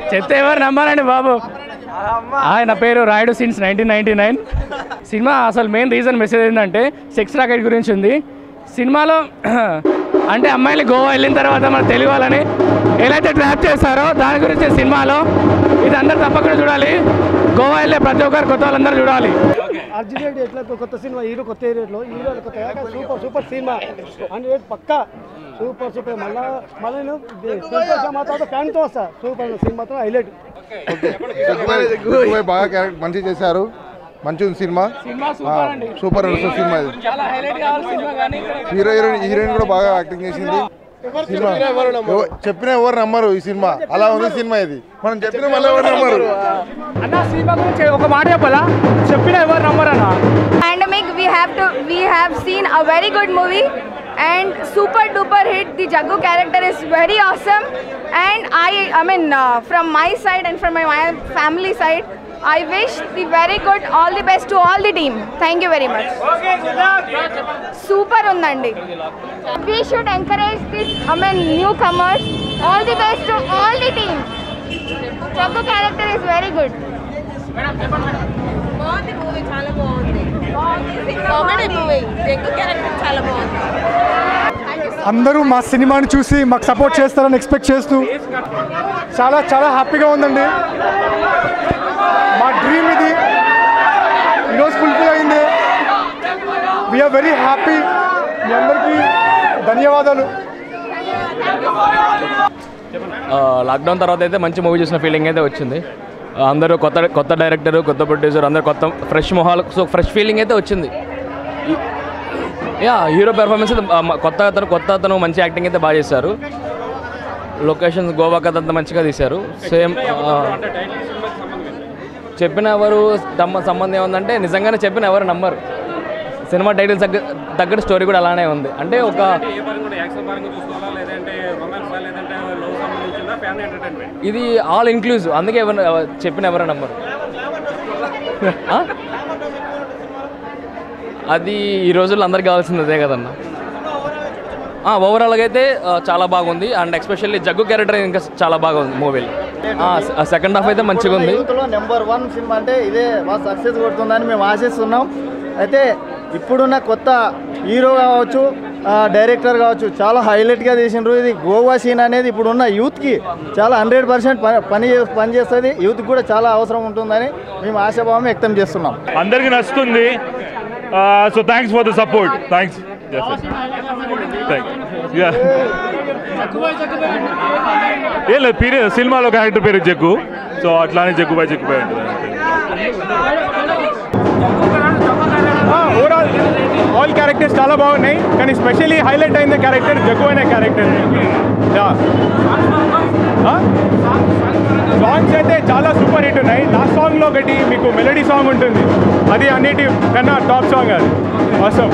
చెత్త ఎవరు నమ్మాలండి బాబు ఆయన పేరు Rayudu since nineteen ninety nine cinema అసలు మెయిన్ రీజన్ మెసేజ్ ఏంటంటే సెక్స్ రాకెట్ గురించి ఉంది సినిమాలో అంటే అమ్మాయిలు గోవా వెళ్ళిన తర్వాత మన తెలుగు వాళ్ళని ఎలా అయితే ట్రాప్ చేస్తారో దాని గురించి సినిమాలో ఇది అందరు తప్పకుండా చూడాలి గోవా వెళ్ళే ప్రతి ఒక్కరు కొత్త వాళ్ళందరూ చూడాలి అర్జున్ రెడ్డి ఎట్లా కొత్త సినిమా హీరో కొత్త హీరోలో హీరో కొత్త సూపర్ సూపర్ సినిమా హండ్రెడ్ పక్కా సూపర్ సూపర్ మళ్ళా మళ్ళీ నేను మాతో ఫ్యాన్తో వస్తా సూపర్ సినిమాతో హైలైట్ జగ్గుబాయ్ బాగా క్యారెక్టర్ మంచిగా చేశారు మంచి ఉంది సినిమా సినిమా ఆ, సూపర్ అండి సూపర్ నడుస్తుంది సినిమా ఇది చాలా హైలైట్ కావాలి సినిమా కానీ హీరో హీరోయిన్ హీరోయిన్ కూడా బాగా యాక్టింగ్ చేసింది సినిమా ఎవ- చెప్పిన ఎవరు నమ్మరు ఈ సినిమా అలా ఉంది సినిమా ఇది మనం చెప్పిన మళ్ళీ ఎవరు నమ్మరు అన్న సినిమా గురించి ఒక మాట చెప్పాలా చెప్పిన ఎవరు నమ్మరన్నా pandemic we have to we have seen a very good movie and super duper hit the jaggu character is very awesome and i i mean uh, from my side and from my, my family side i wish the very good all the best to all the team thank you very much super undandi we should encourage this i mean newcomers all the best to all the team jaggu character is very good బాగుంది movie చాలా బాగుంది comedy movie jug character చాలా బాగుంది అందరూ మా సినిమాని చూసి మాకు సపోర్ట్ చేస్తారని ఎక్స్పెక్ట్ చేస్తూ చాలా చాలా హ్యాపీగా ఉందండి మా డ్రీమ్ ఇది ఈరోజు ఫుల్ఫిల్ అయింది వీఆర్ వెరీ హ్యాపీ మీ అందరికీ ధన్యవాదాలు లాక్డౌన్ తర్వాత అయితే మంచి మూవీ చూసిన ఫీలింగ్ అయితే వచ్చింది ఆ, అందరూ కొత్త కొత్త డైరెక్టర్ కొత్త ప్రొడ్యూసర్ అందరూ కొత్త ఫ్రెష్ మొహాలు సో ఫ్రెష్ ఫీలింగ్ అయితే వచ్చింది ఈ- యా హీరో పెర్ఫార్మెన్స్ అయితే, ఆ, మ- కొత్త అతను కొత్త అతను మంచి యాక్టింగ్ అయితే బాగా చేశారు లొకేషన్స్ గోవా కథ అంతా మంచిగా తీశారు సేమ్ చెప్పిన ఎవరు తమ సంబంధం ఏముందంటే నిజంగానే చెప్పిన ఎవరు నమ్మరు సినిమా టైటిల్ తగ్గ తగ్గట్టు స్టోరీ కూడా అలానే ఉంది అంటే ఒక ఇది ఆల్ ఇంక్లూజివ్ అందుకే ఎవరు చెప్పిన ఎవరు నమ్మరు ఆ? అది ఈ రోజుల్లో అందరికి కావాల్సింది అదే కదన్న ఓవరాల్గా అయితే ఆ, చాలా బాగుంది అండ్ ఎస్పెషల్లీ జగ్గు క్యారెక్టర్ ఇంకా చాలా బాగుంది మూవీలో సెకండ్ హాఫ్ అయితే మంచిగా ఉంది యూత్లో నెంబర్ వన్ సినిమా అంటే ఇదే బాగా సక్సెస్ కొడుతుందని మేము ఆశిస్తున్నాం అయితే ఇప్పుడున్న కొత్త హీరో కావచ్చు ఆ, డైరెక్టర్ కావచ్చు చాలా హైలైట్గా తీసిండ్రు ఇది గోవా సీన్ అనేది ఇప్పుడున్న యూత్కి చాలా హండ్రెడ్ పర్సెంట్ పని చే- పని చేస్తుంది యూత్కి కూడా చాలా అవసరం ఉంటుందని మేము ఆశాభావం వ్యక్తం చేస్తున్నాం అందరికి నచ్చుతుంది so thanks for the support thanks ఏం లేదు పీరియడ్ సినిమాలో క్యారెక్టర్ పేరు జగ్గు సో అట్లానే జగ్గుబాయ్ జగ్గుబాయ్ ఉంటుంది ఓవరాల్ ఆల్ క్యారెక్టర్స్ చాలా బాగున్నాయి కానీ స్పెషల్లీ హైలైట్ అయిన క్యారెక్టర్ జగ్గు అనే క్యారెక్టర్ సాంగ్స్ అయితే చాలా సూపర్ హిట్ ఉన్నాయి లాస్ట్ సాంగ్లో ఒకటి మీకు మెలడీ సాంగ్ ఉంటుంది అది అన్నిటి కన్నా టాప్ సాంగ్ అది అవసరం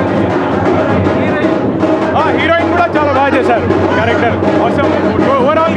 హీరోయిన్ కూడా చాలా బాగా చేశారు క్యారెక్టర్ అవసరం ఓవరాల్